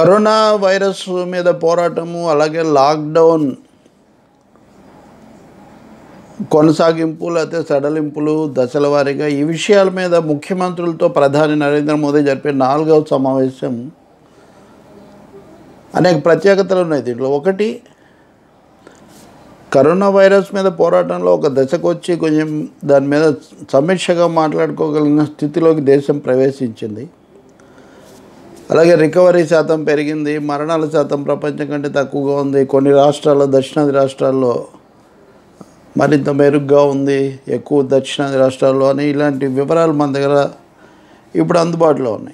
corona virus మీద పోరాటము అలాగే లాక్డౌన్ కొనసాగింపు లేకపోతే సడలింపులు దశల వారీగా ఈ విషయాల మీద ముఖ్యమంత్రులతో ప్రధాని నరేంద్ర మోదీ జరిపే నాలుగవ సమావేశం అనేక ప్రత్యేకతలు ఉన్నాయి దీంట్లో ఒకటి కరోనా వైరస్ మీద పోరాటంలో ఒక దశకు వచ్చి కొంచెం దాని మీద సమీక్షగా మాట్లాడుకోగలిగిన స్థితిలోకి దేశం ప్రవేశించింది అలాగే రికవరీ శాతం పెరిగింది మరణాల శాతం ప్రపంచం కంటే తక్కువగా ఉంది కొన్ని రాష్ట్రాల్లో దక్షిణాది రాష్ట్రాల్లో మరింత మెరుగ్గా ఉంది ఎక్కువ దక్షిణాది రాష్ట్రాల్లో అని ఇలాంటి వివరాలు మన దగ్గర ఇప్పుడు అందుబాటులో ఉన్నాయి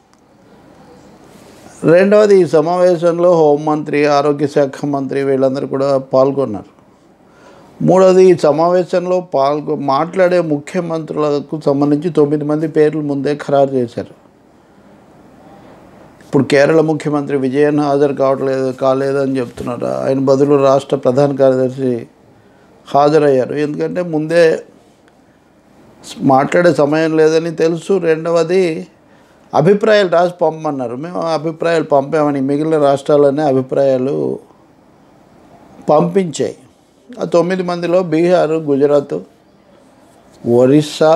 రెండవది ఈ సమావేశంలో హోంమంత్రి ఆరోగ్య శాఖ మంత్రి వీళ్ళందరూ కూడా పాల్గొన్నారు మూడవది ఈ సమావేశంలో పాల్గొ మాట్లాడే ముఖ్యమంత్రులకు సంబంధించి తొమ్మిది మంది పేర్లు ముందే ఖరారు చేశారు ఇప్పుడు కేరళ ముఖ్యమంత్రి విజయన్ హాజరు కావట్లేదు కాలేదని చెప్తున్నారు ఆయన బదులు రాష్ట్ర ప్రధాన కార్యదర్శి హాజరయ్యారు ఎందుకంటే ముందే మాట్లాడే సమయం లేదని తెలుసు రెండవది అభిప్రాయాలు రాసి పంపమన్నారు మేము అభిప్రాయాలు పంపామని మిగిలిన రాష్ట్రాలనే అభిప్రాయాలు పంపించాయి ఆ తొమ్మిది మందిలో బీహార్ గుజరాత్ ఒరిస్సా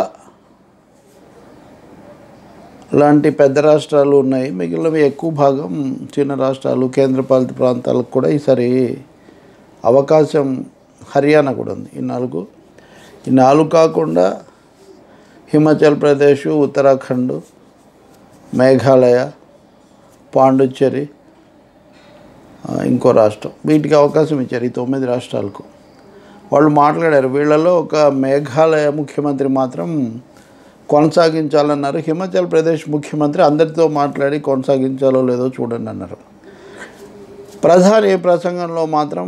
లాంటి పెద్ద రాష్ట్రాలు ఉన్నాయి మిగిలినవి ఎక్కువ భాగం చిన్న రాష్ట్రాలు కేంద్రపాలిత ప్రాంతాలకు కూడా ఈసారి అవకాశం హర్యానా కూడా ఉంది ఈ నాలుగు ఈ నాలుగు కాకుండా హిమాచల్ ప్రదేశ్ ఉత్తరాఖండ్ మేఘాలయ పాండుచ్చేరి ఆ, ఇంకో రాష్ట్రం వీటికి అవకాశం ఇచ్చారు ఈ తొమ్మిది రాష్ట్రాలకు వాళ్ళు మాట్లాడారు వీళ్ళలో ఒక మేఘాలయ ముఖ్యమంత్రి మాత్రం కొనసాగించాలన్నారు హిమాచల్ ప్రదేశ్ ముఖ్యమంత్రి అందరితో మాట్లాడి కొనసాగించాలో లేదో చూడండి అన్నారు ప్రధాని ప్రసంగంలో మాత్రం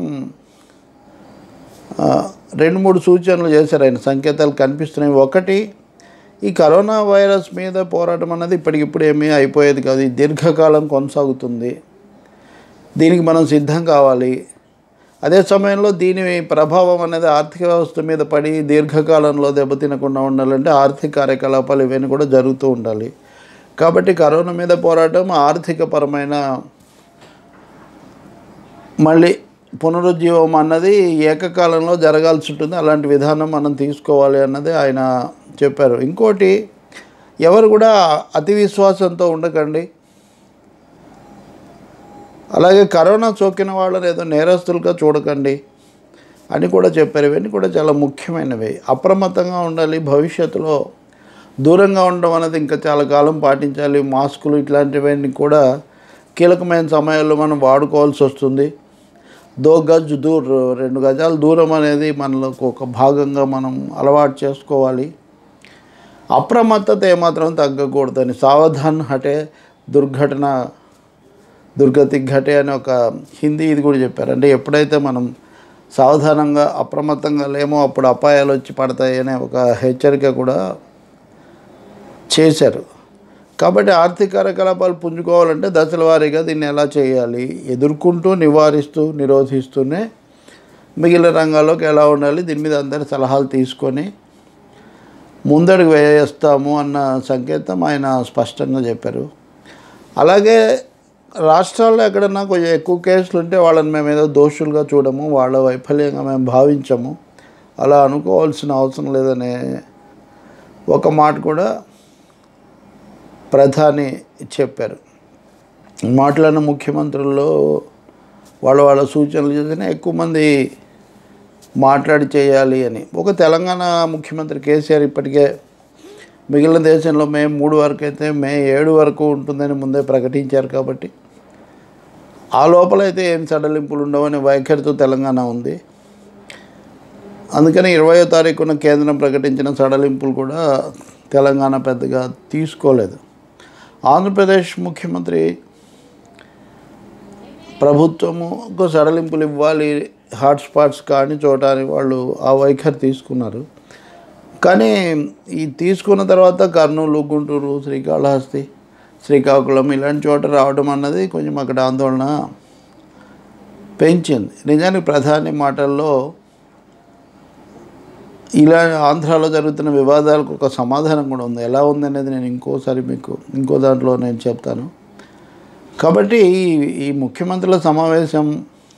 ఆ, రెండు మూడు సూచనలు చేశారు ఆయన సంకేతాలు కనిపిస్తున్నాయి ఒకటి ఈ కరోనా వైరస్ మీద పోరాటం అన్నది ఇప్పటికిప్పుడు ఏమీ అయిపోయేది కాదు ఇది దీర్ఘకాలం కొనసాగుతుంది దీనికి మనం సిద్ధం కావాలి అదే సమయంలో దీని ప్రభావం అనేది ఆర్థిక వ్యవస్థ మీద పడి దీర్ఘకాలంలో దెబ్బతినకుండా ఉండాలంటే ఆర్థిక కార్యకలాపాలు ఇవన్నీ కూడా జరుగుతూ ఉండాలి కాబట్టి కరోనా మీద పోరాటం ఆర్థికపరమైన మళ్ళీ పునరుజ్జీవం అన్నది ఏకకాలంలో జరగాల్సి ఉంటుంది అలాంటి విధానం మనం తీసుకోవాలి అన్నది ఆయన చెప్పారు ఇంకోటి ఎవరు కూడా అతి విశ్వాసంతో ఉండకండి అలాగే కరోనా సోకిన వాళ్ళని ఏదో నేరస్తులుగా చూడకండి అని కూడా చెప్పారు ఇవన్నీ కూడా చాలా ముఖ్యమైనవి అప్రమత్తంగా ఉండాలి భవిష్యత్తులో దూరంగా ఉండడం అనేది ఇంకా చాలా కాలం పాటించాలి మాస్కులు ఇట్లాంటివన్నీ కూడా కీలకమైన సమయాల్లో మనం వాడుకోవాల్సి వస్తుంది దో గజ్ దూర్ రెండు గజాల దూరం అనేది మనలో ఒక భాగంగా మనం అలవాటు చేసుకోవాలి అప్రమత్తత ఏమాత్రం తగ్గకూడదని సావధాన్ హటే దుర్ఘటన దుర్గతి ఘటే అని ఒక హిందీ ఇది కూడా చెప్పారు అంటే ఎప్పుడైతే మనం సావధానంగా అప్రమత్తంగా లేమో అప్పుడు అపాయాలు వచ్చి పడతాయి అనే ఒక హెచ్చరిక కూడా చేశారు కాబట్టి ఆర్థిక కార్యకలాపాలు పుంజుకోవాలంటే దశల వారీగా దీన్ని ఎలా చేయాలి ఎదుర్కొంటూ నివారిస్తూ నిరోధిస్తూనే మిగిలిన రంగాల్లోకి ఎలా ఉండాలి దీని మీద అందరి సలహాలు తీసుకొని ముందడుగు వేస్తాము అన్న సంకేతం ఆయన స్పష్టంగా చెప్పారు అలాగే రాష్ట్రాల్లో ఎక్కడన్నా కొంచెం ఎక్కువ కేసులు ఉంటే వాళ్ళని మేము ఏదో దోషులుగా చూడము వాళ్ళ వైఫల్యంగా మేము భావించము అలా అనుకోవాల్సిన అవసరం లేదనే ఒక మాట కూడా ప్రధాని చెప్పారు మాట్లాడిన ముఖ్యమంత్రుల్లో వాళ్ళ వాళ్ళ సూచనలు చేసిన ఎక్కువ మంది మాట్లాడి చేయాలి అని ఒక తెలంగాణ ముఖ్యమంత్రి కేసీఆర్ ఇప్పటికే మిగిలిన దేశంలో మే మూడు వరకు అయితే మే ఏడు వరకు ఉంటుందని ముందే ప్రకటించారు కాబట్టి ఆ లోపలైతే ఏం సడలింపులు ఉండవని వైఖరితో తెలంగాణ ఉంది అందుకని ఇరవయో తారీఖున కేంద్రం ప్రకటించిన సడలింపులు కూడా తెలంగాణ పెద్దగా తీసుకోలేదు ఆంధ్రప్రదేశ్ ముఖ్యమంత్రి ప్రభుత్వము ఒక సడలింపులు ఇవ్వాలి హాట్స్పాట్స్ కాని చోట అని వాళ్ళు ఆ వైఖరి తీసుకున్నారు కానీ ఈ తీసుకున్న తర్వాత కర్నూలు గుంటూరు శ్రీకాళహస్తి శ్రీకాకుళం ఇలాంటి చోట రావడం అన్నది కొంచెం అక్కడ ఆందోళన పెంచింది నిజానికి ప్రధాని మాటల్లో ఇలా ఆంధ్రాలో జరుగుతున్న వివాదాలకు ఒక సమాధానం కూడా ఉంది ఎలా ఉంది అనేది నేను ఇంకోసారి మీకు ఇంకో దాంట్లో నేను చెప్తాను కాబట్టి ఈ- ఈ ముఖ్యమంత్రుల సమావేశం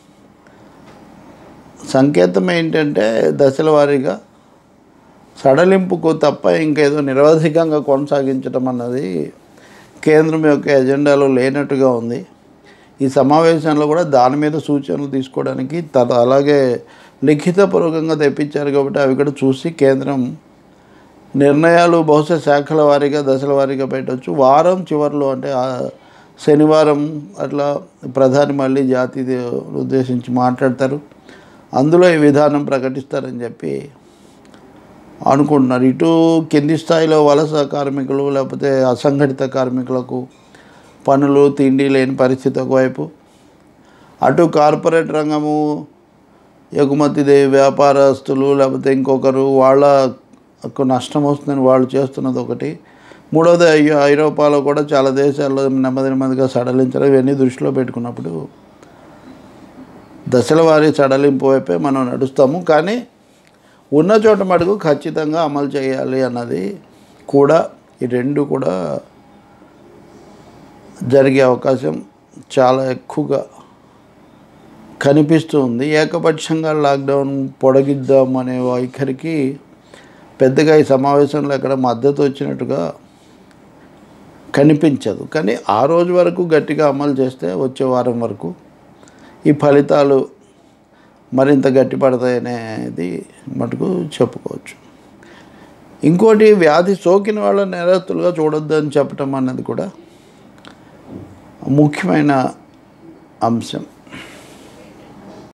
సంకేతం ఏంటంటే దశల వారీగా సడలింపుకు తప్ప ఇంకేదో నిరవధికంగా కొనసాగించడం అన్నది కేంద్రం యొక్క ఎజెండాలో లేనట్టుగా ఉంది ఈ సమావేశంలో కూడా దాని మీద సూచనలు తీసుకోవడానికి తద అలాగే లిఖితపూర్వకంగా తెప్పించారు కాబట్టి అవి కూడా చూసి కేంద్రం నిర్ణయాలు బహుశా శాఖల వారీగా దశల వారీగా పెట్టవచ్చు వారం చివరిలో అంటే ఆ శనివారం అట్లా ప్రధాని మళ్ళీ జాతి ఉద్దేశించి మాట్లాడతారు అందులో ఈ విధానం ప్రకటిస్తారని చెప్పి అనుకుంటున్నారు ఇటు కింది స్థాయిలో వలస కార్మికులు లేకపోతే అసంఘటిత కార్మికులకు పనులు తిండి లేని పరిస్థితి ఒకవైపు అటు కార్పొరేట్ రంగము ఎగుమతి దే- వ్యాపారస్తులు లేకపోతే ఇంకొకరు వాళ్ళకు నష్టం వస్తుందని వాళ్ళు చేస్తున్నది ఒకటి మూడవది ఐ- ఐరోపాలో కూడా చాలా దేశాల్లో నెమ్మది నెమ్మదిగా సడలించడం ఇవన్నీ దృష్టిలో పెట్టుకున్నప్పుడు దశల వారీ సడలింపు వైపే మనం నడుస్తాము కానీ ఉన్న చోట మటుకు ఖచ్చితంగా అమలు చేయాలి అన్నది కూడా ఈ రెండు కూడా జరిగే అవకాశం చాలా ఎక్కువగా కనిపిస్తూ ఉంది ఏకపక్షంగా లాక్డౌన్ పొడిగిద్దాం అనే వైఖరికి పెద్దగా ఈ సమావేశంలో ఎక్కడ మద్దతు వచ్చినట్టుగా కనిపించదు కానీ ఆ రోజు వరకు గట్టిగా అమలు చేస్తే వచ్చే వారం వరకు ఈ ఫలితాలు మరింత గట్టిపడతాయనేది మటుకు చెప్పుకోవచ్చు ఇంకోటి వ్యాధి సోకిన వాళ్ళ నేరస్తులుగా చూడొద్దని చెప్పటం అన్నది కూడా ముఖ్యమైన అంశం